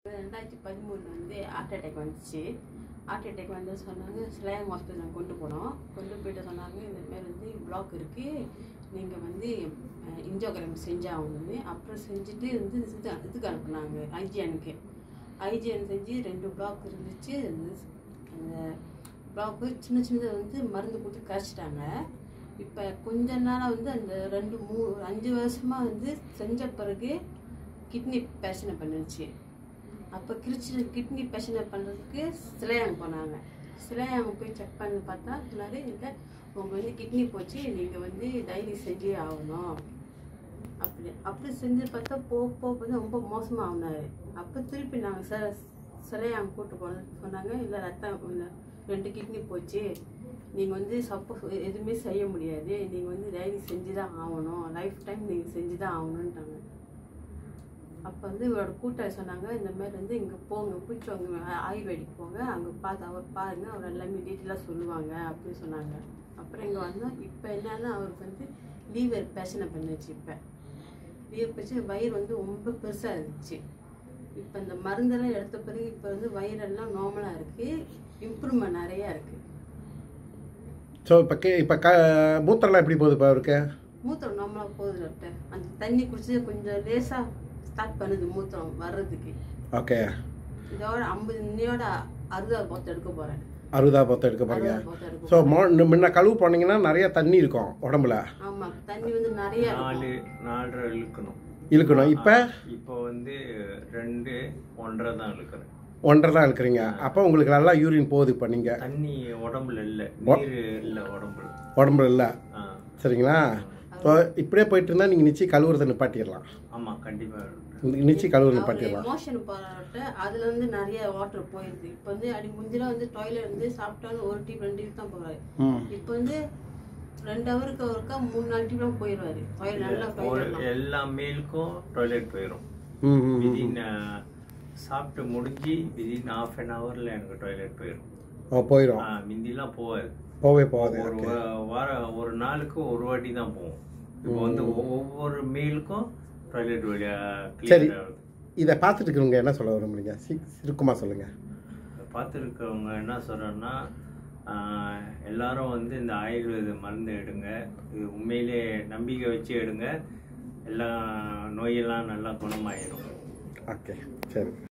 ரெண்டாயிரத்தி பதிமூணு வந்து ஹார்ட் அட்டாக் வந்துச்சு ஹார்ட் அட்டாக் வந்து சொன்னாங்க ஸ்லேங் ஹாஸ்பிட்டல் கொண்டு போனோம் கொண்டு போயிட்டு சொன்னாங்க இந்த மாதிரி வந்து பிளாக் இருக்குது நீங்கள் வந்து இன்ஜோகிராம் செஞ்சாகணும்னு அப்புறம் செஞ்சுட்டு வந்து இது இதுக்கு அனுப்புனாங்க ஐஜிஎனுக்கு ஐஜிஎன் செஞ்சு ரெண்டு பிளாக் இருந்துச்சு அந்த- அந்த பிளாக்கு சின்ன சின்னதை வந்து மருந்து கொடுத்து கரைச்சிட்டாங்க இப்போ கொஞ்ச நாளாக வந்து அந்த ரெண்டு மூ அஞ்சு வருஷமாக வந்து செஞ்ச பிறகு கிட்னி பிரச்சனை பண்ணுச்சு அப்போ கிருச்சி கிட்னி பிரச்சனை பண்ணுறதுக்கு சிலையாங்க போனாங்க சிலையாங்க போய் செக் பண்ணி பார்த்தா சொன்னாரு இல்லை உங்கள் வந்து கிட்னி போச்சு நீங்கள் வந்து டைலி செஞ்சே ஆகணும் அப்படி அப்படி செஞ்சு பார்த்தா போக போக வந்து ரொம்ப மோசமாக ஆகுனாரு அப்போ திருப்பி நாங்கள் சார் சிலையாங்க கூட்டு போனது சொன்னாங்க இல்லை ரத்தம் இல்லை ரெண்டு கிட்னி போச்சு நீங்கள் வந்து சப்போஸ் எதுவுமே செய்ய முடியாது நீங்கள் வந்து டைலி செஞ்சு தான் ஆகணும் லைஃப் டைம் நீங்கள் செஞ்சு தான் ஆகணுன்ட்டாங்க அப்போ வந்து இவரோட கூட்டாளி சொன்னாங்க இந்த மாதிரி வந்து இங்கே போங்க பிடிச்சவங்க ஆயுர்வேதிக் போங்க அங்கே பார்த்து அவர் பாருங்க அவர் எல்லாமே டீட்டெயிலாக சொல்லுவாங்க அப்படின்னு சொன்னாங்க அப்புறம் இங்கே வந்தோம் இப்போ என்னன்னா அவருக்கு வந்து லீவர் பிரச்சனை பண்ணுச்சு இப்போ லீவர் பிரச்சனை வயிறு வந்து ரொம்ப பெருசாக இருந்துச்சு இப்போ இந்த மருந்தெல்லாம் எடுத்த பிறகு இப்போ வந்து வயிறெல்லாம் நார்மலாக இருக்குது இம்ப்ரூவ்மெண்ட் நிறையா இருக்குது ஸோ இப்போ கே இப்போ க மூத்திரம்லாம் எப்படி போகுது இப்போ அவருக்கு மூத்திரம் நார்மலாக போகுது டாக்டர் அந்த தண்ணி குடிச்சு கொஞ்சம் லேசாக ஸ்டார்ட் பண்ணுது மூத்திரம் வர்றதுக்கு ஓகே இதோட ஐம்பது இன்னையோட அறுபதாவது பொத்து எடுக்க போறேன் அறுபதா பத்து எடுக்க போகிறீங்க அறுபதாவது பொத்து எடுக்க ஸோ மோ முன்ன கழுவு போனீங்கன்னா நிறைய தண்ணி இருக்கும் உடம்புல ஆமா தண்ணி வந்து நிறைய நாலு இருக்கும் நாலரை இழுக்கணும் இழுக்கணும் இப்போ இப்போ வந்து ரெண்டு ஒன்றரை தான் இழுக்கிறேன் ஒன்றரை தான் இழுக்கிறீங்க அப்போ உங்களுக்கு நல்லா யூரின் போகுது இப்போ நீங்கள் தண்ணி உடம்புல இல்லை நீர் இல்லை உடம்புல உடம்புல இல்லை ஆ சரிங்களா இப்போ இப்படியே போயிட்டு இருந்தால் நீங்கள் நிச்சயம் கழுவுறதை நிப்பாட்டிடலாம் ஆமாம் கண்டிப்பாக நிச்சயம் கழுவுறது நிப்பாட்டிடலாம் மோஷன் போராட்ட அதுல வந்து நிறைய வாட்டர் போயிருது இப்போ வந்து அடி முந்திலாம் வந்து டாய்லெட் வந்து சாப்பிட்டாலும் ஒரு டீப் ரெண்டு டீப் தான் போறாரு ம் இப்போ வந்து ரெண்டு ஹவருக்கு ஒருக்கா மூணு நாலு டீப்லாம் போயிடுவாரு டாய்லெட் நல்லா ஒரு டாய்லெட் எல்லா மேலுக்கும் டாய்லெட் போயிடும் ம் ம், ம் விதின் சாப்பிட்டு முடிஞ்சு விதின் ஹாஃப் அன் ஹவரில் எனக்கு டாய்லெட் போயிடும் ஓ போயிடும் ஆ மிந்திலாம் போகாது போவே போகாது ஒரு ஓகே வா- வாரம் ஒரு நாளுக்கு ஒரு வாட்டி தான் போகும் இப்போ வந்து ஒவ்வொரு மீலுக்கும் டாய்லெட் வழியா சரி. கிளியர் ஆகுது இதை பார்த்துட்டு இருக்கிறவங்க என்ன சொல்ல விரும்புறீங்க சி சுருக்கமாக சொல்லுங்கள் பார்த்துருக்கவங்க என்ன சொல்கிறேன்னா எல்லாரும் வந்து இந்த ஆயுர்வேத மருந்து எடுங்க இது உண்மையிலே நம்பிக்கை வச்சு எடுங்க எல்லா நோயெல்லாம் நல்லா குணமாயிடும் ஓகே சரி